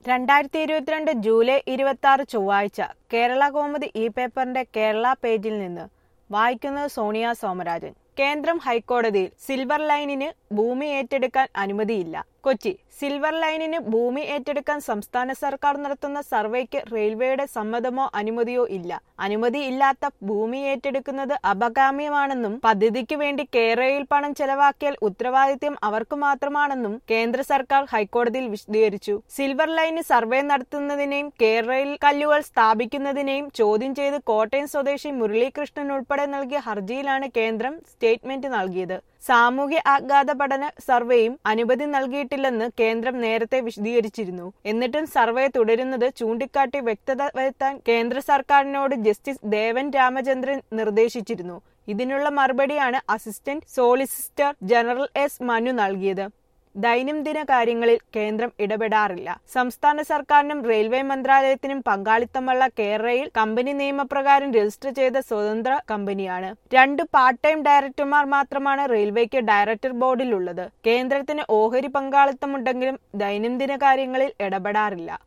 രണ്ടായിരത്തി ഇരുപത്തിരണ്ട് ജൂലൈ ഇരുപത്തി ആറ് ചൊവ്വാഴ്ച കേരള കോമുദി ഇ പേപ്പറിന്റെ കേരള പേജിൽ നിന്ന് വായിക്കുന്നത് സോണിയ സോമരാജൻ കേന്ദ്രം ഹൈക്കോടതിയിൽ സിൽവർ ലൈനിന് ഭൂമി ഏറ്റെടുക്കാൻ അനുമതിയില്ല കൊച്ചി സിൽവർ ലൈനിന് ഭൂമി ഏറ്റെടുക്കാൻ സംസ്ഥാന സർക്കാർ നടത്തുന്ന സർവേക്ക് റെയിൽവേയുടെ സമ്മതമോ അനുമതിയോ ഇല്ല അനുമതിയില്ലാത്ത ഭൂമി ഏറ്റെടുക്കുന്നത് അപകാമ്യമാണെന്നും പദ്ധതിക്ക് വേണ്ടി കേരളയിൽ പണം ചെലവാക്കിയാൽ ഉത്തരവാദിത്യം അവർക്ക് മാത്രമാണെന്നും കേന്ദ്ര സർക്കാർ ഹൈക്കോടതിയിൽ വിശദീകരിച്ചു സിൽവർ ലൈന് സർവേ നടത്തുന്നതിനെയും കേരളയിൽ കല്ലുകൾ സ്ഥാപിക്കുന്നതിനെയും ചോദ്യം ചെയ്ത് കോട്ടയം സ്വദേശി മുരളീകൃഷ്ണൻ ഉൾപ്പെടെ നൽകിയ ഹർജിയിലാണ് കേന്ദ്രം സ്റ്റേറ്റ്മെന്റ് നൽകിയത് സാമൂഹ്യ ആഘാത പഠന സർവേയും അനുമതി നൽകിയിട്ടില്ലെന്ന് കേന്ദ്രം നേരത്തെ വിശദീകരിച്ചിരുന്നു എന്നിട്ടും സർവേ തുടരുന്നത് ചൂണ്ടിക്കാട്ടി വ്യക്തത വരുത്താൻ കേന്ദ്ര സർക്കാരിനോട് ജസ്റ്റിസ് ദേവൻ രാമചന്ദ്രൻ നിർദ്ദേശിച്ചിരുന്നു ഇതിനുള്ള മറുപടിയാണ് assistant solicitor general S Manu നൽകിയത് ദൈനംദിന കാര്യങ്ങളിൽ കേന്ദ്രം ഇടപെടാറില്ല സംസ്ഥാന സർക്കാരിനും റെയിൽവേ മന്ത്രാലയത്തിനും പങ്കാളിത്തമുള്ള കേരളയിൽ കമ്പനി നിയമപ്രകാരം രജിസ്റ്റർ ചെയ്ത സ്വതന്ത്ര കമ്പനിയാണ് രണ്ട് പാർട്ട് ടൈം ഡയറക്ടർമാർ മാത്രമാണ് റെയിൽവേക്ക് ഡയറക്ടർ ബോർഡിലുള്ളത് കേന്ദ്രത്തിന് ഓഹരി പങ്കാളിത്തമുണ്ടെങ്കിലും ദൈനംദിന കാര്യങ്ങളിൽ ഇടപെടാറില്ല